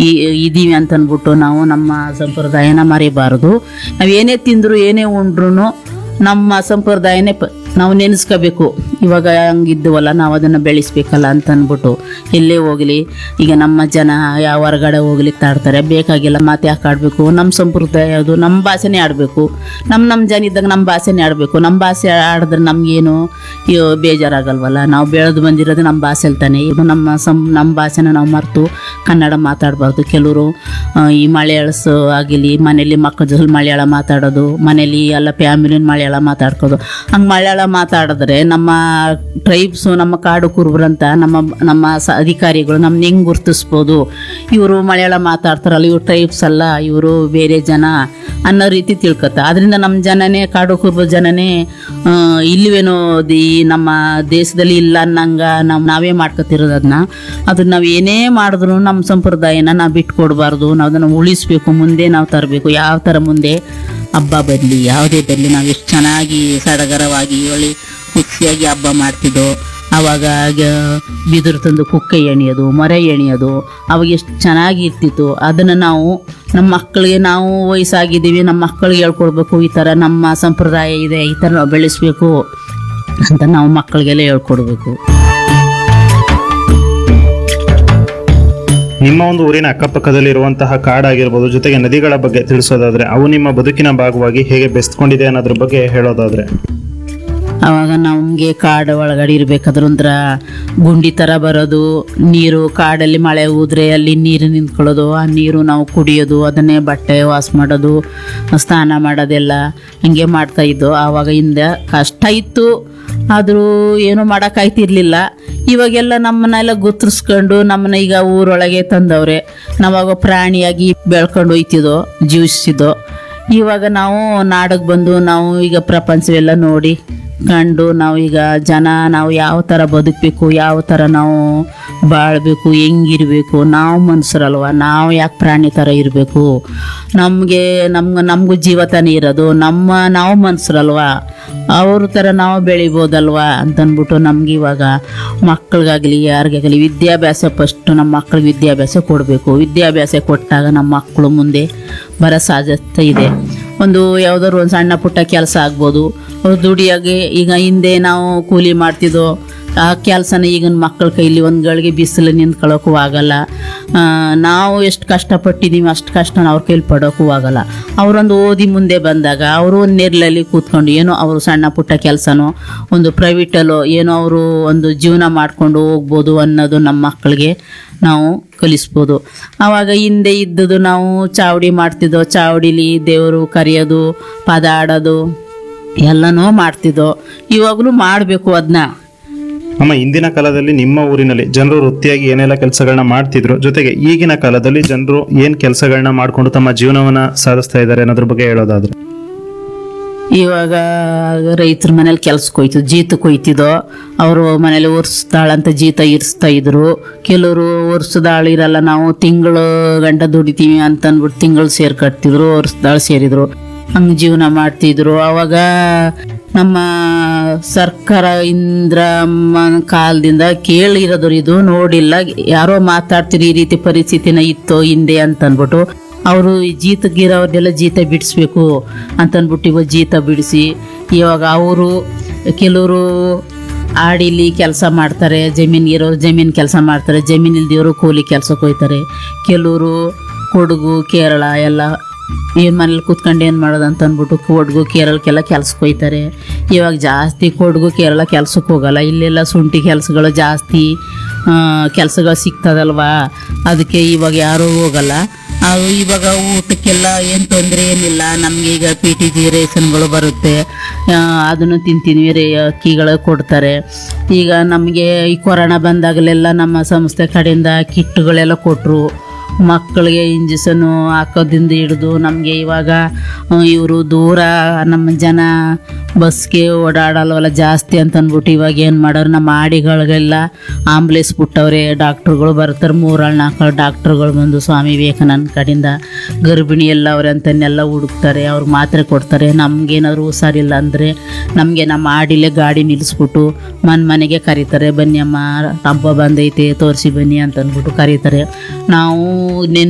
ಈ ಇದೀವಿ ಅಂತ ಅಂದ್ಬಿಟ್ಟು ನಾವು ನಮ್ಮ ಸಂಪ್ರದಾಯನ ಮರಿಬಾರ್ದು ನಾವು ಏನೇ ತಿಂದ್ರು ಏನೇ ಉಂಡ್ರು ನಮ್ಮ ಸಂಪ್ರದಾಯನೇ ಪ ನಾವು ನೆನೆಸ್ಕೋಬೇಕು ಇವಾಗ ಹಂಗಿದ್ವಲ್ಲ ನಾವು ಅದನ್ನು ಬೆಳೆಸ್ಬೇಕಲ್ಲ ಅಂತ ಅಂದ್ಬಿಟ್ಟು ಎಲ್ಲೇ ಹೋಗಲಿ ಈಗ ನಮ್ಮ ಜನ ಯಾವ ಹೊರಗಡೆ ಹೋಗ್ಲಿಕ್ಕೆ ತಾಡ್ತಾರೆ ಬೇಕಾಗಿಲ್ಲ ಮಾತು ಯಾಕೆ ಆಡಬೇಕು ನಮ್ಮ ಸಂಪ್ರದಾಯ ಅದು ನಮ್ಮ ಭಾಷೆನೇ ಆಡಬೇಕು ನಮ್ಮ ನಮ್ಮ ಜನ ಇದ್ದಾಗ ನಮ್ಮ ಭಾಷೆನೇ ಆಡಬೇಕು ನಮ್ಮ ಭಾಷೆ ಆಡಿದ್ರೆ ನಮಗೇನು ಅಯ್ಯೋ ಬೇಜಾರಾಗಲ್ವಲ್ಲ ನಾವು ಬೆಳೆದು ಬಂದಿರೋದು ನಮ್ಮ ಭಾಷೆಲಿ ತಾನೆ ಇದು ನಮ್ಮ ಸಂ ನಮ್ಮ ಭಾಷೆನ ನಾವು ಮರೆತು ಕನ್ನಡ ಮಾತಾಡಬಾರ್ದು ಕೆಲವರು ಈ ಮಲಯಾಳಸ್ ಆಗಿಲಿ ಮನೇಲಿ ಮಕ್ಕಳ ಜೊತೆ ಮಲಯಾಳ ಮಾತಾಡೋದು ಮನೇಲಿ ಎಲ್ಲ ಫ್ಯಾಮಿಲಿನ ಮಲಯಾಳ ಮಾತಾಡ್ಕೋದು ಹಂಗೆ ಮಲಯಾಳ ಮಾತಾಡಿದ್ರೆ ನಮ್ಮ ಟ್ರೈಬ್ಸು ನಮ್ಮ ಕಾಡು ಕುರುಬರಂತ ನಮ್ಮ ನಮ್ಮ ಸ ಅಧಿಕಾರಿಗಳು ನಮ್ಮನ್ನ ಹೆಂಗೆ ಗುರ್ತಿಸ್ಬೋದು ಇವರು ಮಲಯಾಳ ಮಾತಾಡ್ತಾರಲ್ಲ ಇವ್ರು ಟ್ರೈಬ್ಸ್ ಅಲ್ಲ ಇವರು ಬೇರೆ ಜನ ಅನ್ನೋ ರೀತಿ ತಿಳ್ಕೊತ ಅದರಿಂದ ನಮ್ಮ ಜನನೇ ಕಾಡು ಕುರುಬ ಜನನೇ ಆ, ಇಲ್ವೇನೋ ಈ ನಮ್ಮ ದೇಶದಲ್ಲಿ ಇಲ್ಲ ಅನ್ನಂಗ ನಾವು ನಾವೇ ಮಾಡ್ಕೊತಿರೋದು ಅದನ್ನ ಅದನ್ನ ನಾವು ಏನೇ ಮಾಡಿದ್ರು ನಮ್ಮ ಸಂಪ್ರದಾಯನ ನಾವು ಬಿಟ್ಕೊಡ್ಬಾರ್ದು ನಾವು ಅದನ್ನು ಉಳಿಸ್ಬೇಕು ಮುಂದೆ ನಾವು ತರಬೇಕು ಯಾವ ಥರ ಮುಂದೆ ಹಬ್ಬ ಬರಲಿ ಯಾವುದೇ ಬರಲಿ ನಾವು ಎಷ್ಟು ಚೆನ್ನಾಗಿ ಸಡಗರವಾಗಿ ಒಳ್ಳೆ ಖುಷಿಯಾಗಿ ಹಬ್ಬ ಮಾಡ್ತಿದ್ದೋ ಆವಾಗ ಗ- ಬಿದಿರು ತಂದು ಕುಕ್ಕೆ ಎಣಿಯೋದು ಮೊರೆ ಎಣಿಯೋದು ಅವಾಗ ಎಷ್ಟು ಚೆನ್ನಾಗಿ ಇರ್ತಿತ್ತು ಅದನ್ನು ನಾವು ನಮ್ಮ ಮಕ್ಕಳಿಗೆ ನಾವು ವಯಸ್ಸಾಗಿದ್ದೀವಿ ನಮ್ಮ ಮಕ್ಕಳಿಗೆ ಹೇಳ್ಕೊಡ್ಬೇಕು ಈ ಥರ ನಮ್ಮ ಸಂಪ್ರದಾಯ ಇದೆ ಈ ಥರ ನಾವು ಬೆಳೆಸ್ಬೇಕು ಅಂತ ನಾವು ಮಕ್ಕಳಿಗೆಲ್ಲ ಹೇಳ್ಕೊಡ್ಬೇಕು ನಿಮ್ಮ ಒಂದು ಊರಿನ ಅಕ್ಕಪಕ್ಕದಲ್ಲಿ ಇರುವಂತಹ ಕಾಡಾಗಿರ್ಬೋದು ಜೊತೆಗೆ ನದಿಗಳ ಬಗ್ಗೆ ತಿಳಿಸೋದಾದ್ರೆ ಅವು ನಿಮ್ಮ ಬದುಕಿನ ಭಾಗವಾಗಿ ಹೇಗೆ ಬೆಸ್ತ್ಕೊಂಡಿದೆ ಅನ್ನೋದ್ರ ಬಗ್ಗೆ ಹೇಳೋದಾದ್ರೆ ಆವಾಗ ನಮಗೆ ಕಾಡು ಒಳಗಡೆ ಇರ್ಬೇಕಾದ್ರೆ ಒಂಥರ ಗುಂಡಿ ಥರ ಬರೋದು ನೀರು ಕಾಡಲ್ಲಿ ಮಳೆ ಹೋದ್ರೆ ಅಲ್ಲಿ ನೀರು ನಿಂತ್ಕೊಳ್ಳೋದು ಆ ನೀರು ನಾವು ಕುಡಿಯೋದು ಅದನ್ನೇ ಬಟ್ಟೆ ವಾಶ್ ಮಾಡೋದು ಸ್ನಾನ ಮಾಡೋದೆಲ್ಲ ಹಿಂಗೆ ಮಾಡ್ತಾ ಇದ್ದು ಆವಾಗ ಹಿಂದೆ ಕಷ್ಟ ಇತ್ತು ಆದರೂ ಏನೂ ಮಾಡೋಕ್ಕಾಯ್ತಿರ್ಲಿಲ್ಲ ಇವಾಗೆಲ್ಲ ನಮ್ಮನ್ನೆಲ್ಲ ಗುರ್ತಿಸ್ಕೊಂಡು ನಮ್ಮನ್ನ ಈಗ ಊರೊಳಗೆ ತಂದವ್ರೆ ನಾವಾಗ ಪ್ರಾಣಿಯಾಗಿ ಬೆಳ್ಕೊಂಡು ಹೋಯ್ತಿದ್ದೋ ಜೀವಿಸಿದ್ದೋ ಇವಾಗ ನಾವು ನಾಡಕ್ಕೆ ಬಂದು ನಾವು ಈಗ ಪ್ರಪಂಚವೆಲ್ಲ ನೋಡಿ ಕಂಡು ನಾವು ಈಗ ಜನ ನಾವು ಯಾವ ಥರ ಬದುಕಬೇಕು ಯಾವ ಥರ ನಾವು ಬಾಳಬೇಕು ಹೆಂಗಿರಬೇಕು ನಾವು ಮನುಷ್ಯರಲ್ವ ನಾವು ಯಾಕೆ ಪ್ರಾಣಿ ಥರ ಇರಬೇಕು ನಮಗೆ ನಮ್ಗೆ ನಮಗೂ ಜೀವ ತಾನೇ ಇರೋದು ನಮ್ಮ ನಾವು ಮನುಷ್ಯರಲ್ವ ಅವ್ರ ಥರ ನಾವು ಬೆಳಿಬೋದಲ್ವಾ ಅಂತಂದ್ಬಿಟ್ಟು ನಮ್ಗೆ ಇವಾಗ ಮಕ್ಳಿಗಾಗಲಿ ಯಾರಿಗಾಗಲಿ ವಿದ್ಯಾಭ್ಯಾಸ ಫಸ್ಟ್ ನಮ್ಮ ಮಕ್ಳಿಗೆ ವಿದ್ಯಾಭ್ಯಾಸ ಕೊಡಬೇಕು ವಿದ್ಯಾಭ್ಯಾಸ ಕೊಟ್ಟಾಗ ನಮ್ಮ ಮಕ್ಕಳು ಮುಂದೆ ಬರೋ ಸಾಧ್ಯತೆ ಇದೆ ಒಂದು ಯಾವುದಾದ್ರು ಒಂದು ಸಣ್ಣ ಪುಟ್ಟ ಕೆಲಸ ಆಗ್ಬೋದು ಅವ್ರು ದುಡಿಯಾಗೆ ಈಗ ಹಿಂದೆ ನಾವು ಕೂಲಿ ಮಾಡ್ತಿದ್ದೋ ಆ ಕೆಲಸನ ಈಗಿನ ಮಕ್ಕಳ ಕೈಲಿ ಒಂದು ಗಳಿಗೆ ಬಿಸಿಲು ನಿಂತ್ಕೊಳ್ಳೋಕ್ಕೂ ಆಗಲ್ಲ ಆ, ನಾವು ಎಷ್ಟು ಕಷ್ಟಪಟ್ಟಿದ್ದೀವಿ ಅಷ್ಟು ಕಷ್ಟನ ಅವ್ರ ಕೈಲಿ ಪಡೋಕ್ಕೂ ಆಗಲ್ಲ ಅವರೊಂದು ಓದಿ ಮುಂದೆ ಬಂದಾಗ ಅವರು ಒಂದು ನೆರಳಲ್ಲಿ ಕೂತ್ಕೊಂಡು ಏನೋ ಅವರು ಸಣ್ಣ ಪುಟ್ಟ ಕೆಲಸನೋ ಒಂದು ಪ್ರೈವೇಟಲ್ಲೋ ಏನೋ ಅವರು ಒಂದು ಜೀವನ ಮಾಡಿಕೊಂಡು ಹೋಗ್ಬೋದು ಅನ್ನೋದು ನಮ್ಮ ಮಕ್ಕಳಿಗೆ ನಾವು ಕಲಿಸ್ಬೋದು ಆವಾಗ ಹಿಂದೆ ಇದ್ದದ್ದು ನಾವು ಚಾವಡಿ ಮಾಡ್ತಿದ್ದೋ ಚಾವಡಿಲಿ ದೇವರು ಕರೆಯೋದು ಪದ ಆಡೋದು ಎಲ್ಲನೂ ಮಾಡ್ತಿದ್ದೋ ಇವಾಗಲೂ ಮಾಡಬೇಕು ಅದನ್ನ ನಮ್ಮ ಇಂದಿನ ಕಾಲದಲ್ಲಿ ನಿಮ್ಮ ಊರಿನಲ್ಲಿ ಜನರು ವೃತ್ತಿಯಾಗಿ ಏನೆಲ್ಲ ಕೆಲಸಗಳನ್ನ ಮಾಡ್ತಿದ್ರು ಜೊತೆಗೆ ಈಗಿನ ಕಾಲದಲ್ಲಿ ಜನರು ಏನ್ ಕೆಲಸಗಳನ್ನ ಮಾಡ್ಕೊಂಡು ತಮ್ಮ ಜೀವನವನ್ನ ಸಾಧಿಸ್ತಾ ಇದ್ದಾರೆ ಅನ್ನೋದ್ರ ಬಗ್ಗೆ ಹೇಳೋದಾದ್ರೆ ಇವಾಗ ರೈತರ ಮನೇಲಿ ಕೆಲ್ಸಕ್ಕೆ ಹೋಯ್ತು ಜೀತಕ್ಕೆ ಹೋಯ್ತಿದ್ದೋ ಅವರು ಮನೇಲಿ ವರ್ಷದಾಳಂತ ಜೀತ ಇರಿಸ್ತಾ ಇದ್ರು ಕೆಲವರು ವರ್ಷದಾಳು ಇರಲ್ಲ ನಾವು ತಿಂಗಳು ಗಂಟ ದುಡಿತೀವಿ ಅಂತ ಅಂದ್ಬಿಟ್ಟು ತಿಂಗಳು ಸೇರ್ ಕಟ್ತಿದ್ರು ವರ್ಷದಾಳು ಸೇರಿದ್ರು ಹಂಗೆ ಜೀವನ ಮಾಡ್ತಿದ್ರು ಅವಾಗ ನಮ್ಮ ಸರ್ಕಾರ ಇಂದ್ರಮ್ಮನ ಕಾಲದಿಂದ ಕೇಳಿರೋದು ಇದು ನೋಡಿಲ್ಲ ಯಾರೋ ಮಾತಾಡ್ತಿರಿ ಈ ರೀತಿ ಪರಿಸ್ಥಿತಿನ ಇತ್ತು ಹಿಂದೆ ಅಂತ ಅಂದ್ಬಿಟ್ಟು ಅವರು ಜೀತಗಿರೋರ್ನೆಲ್ಲ ಜೀತ ಬಿಡಿಸ್ಬೇಕು ಅಂತಂದ್ಬಿಟ್ಟು ಇವಾಗ ಜೀತ ಬಿಡಿಸಿ ಇವಾಗ ಅವರು ಕೆಲವರು ಆಡಿಲಿ ಕೆಲಸ ಮಾಡ್ತಾರೆ ಜಮೀನು ಇರೋರು ಜಮೀನು ಕೆಲಸ ಮಾಡ್ತಾರೆ ಜಮೀನು ಇಲ್ದಿರೋರು ಕೂಲಿ ಕೆಲಸಕ್ಕೆ ಹೋಗ್ತಾರೆ ಕೆಲವರು ಕೊಡಗು ಕೇರಳ ಎಲ್ಲ ಏನು ಮನೇಲಿ ಕೂತ್ಕೊಂಡು ಏನು ಮಾಡೋದು ಅಂತ ಅಂದ್ಬಿಟ್ಟು ಕೊಡಗು ಕೇರಳಕ್ಕೆಲ್ಲ ಕೆಲ್ಸಕ್ಕೆ ಹೋಗ್ತಾರೆ ಇವಾಗ ಜಾಸ್ತಿ ಕೊಡಗು ಕೇರಳ ಕೆಲ್ಸಕ್ಕೆ ಹೋಗಲ್ಲ ಇಲ್ಲೆಲ್ಲ ಶುಂಠಿ ಕೆಲಸಗಳು ಜಾಸ್ತಿ ಕೆಲಸಗಳು ಸಿಗ್ತದಲ್ವಾ ಅದಕ್ಕೆ ಇವಾಗ ಯಾರೂ ಹೋಗಲ್ಲ ಅದು ಇವಾಗ ಊಟಕ್ಕೆಲ್ಲ ಏನು ತೊಂದರೆ ಏನಿಲ್ಲ ನಮಗೆ ಈಗ ಪಿ ಟಿ ಜಿ ರೇಷನ್ಗಳು ಬರುತ್ತೆ ಆ, ಅದನ್ನು ತಿಂತೀವಿ ರೇ ಅಕ್ಕಿಗಳು ಕೊಡ್ತಾರೆ ಈಗ ನಮಗೆ ಈ ಕೊರೋನಾ ಬಂದಾಗಲೆಲ್ಲ ನಮ್ಮ ಸಂಸ್ಥೆ ಕಡೆಯಿಂದ ಕಿಟ್ಗಳೆಲ್ಲ ಕೊಟ್ಟರು ಮಕ್ಕಳಿಗೆ ಇಂಜೆಕ್ಷನ್ನು ಹಾಕೋದಿಂದ ಹಿಡಿದು ನಮಗೆ ಇವಾಗ ಇವರು ದೂರ ನಮ್ಮ ಜನ ಬಸ್ಗೆ ಓಡಾಡಲ್ವಲ್ಲ ಜಾಸ್ತಿ ಅಂತ ಅಂದ್ಬಿಟ್ಟು ಇವಾಗ ಏನು ಮಾಡೋರು ನಮ್ಮ ಆಡಿಗಳಿಗೆಲ್ಲ ಆಂಬ್ಲೆನ್ಸ್ ಬಿಟ್ಟವ್ರೆ ಡಾಕ್ಟ್ರುಗಳು ಬರ್ತಾರೆ ಮೂರಾಳು ನಾಲ್ಕು ಡಾಕ್ಟ್ರುಗಳು ಬಂದು ಸ್ವಾಮಿ ವಿವೇಕಾನಂದ ಕಡೆಯಿಂದ ಗರ್ಭಿಣಿ ಎಲ್ಲ ಅವ್ರೆ ಅಂತನ್ನೆಲ್ಲ ಹುಡುಕ್ತಾರೆ ಅವ್ರಿಗೆ ಮಾತ್ರೆ ಕೊಡ್ತಾರೆ ನಮಗೇನಾದ್ರು ಹುಷಾರಿಲ್ಲ ಅಂದರೆ ನಮಗೆ ನಮ್ಮ ಆಡಿಲೇ ಗಾಡಿ ನಿಲ್ಲಿಸ್ಬಿಟ್ಟು ಮನೆ ಮನೆಗೆ ಕರೀತಾರೆ ಬನ್ನಿ ಅಮ್ಮ ಹಬ್ಬ ಬಂದೈತೆ ತೋರಿಸಿ ಬನ್ನಿ ಅಂತ ಅಂದ್ಬಿಟ್ಟು ಕರೀತಾರೆ ನಾವು ನೆನ್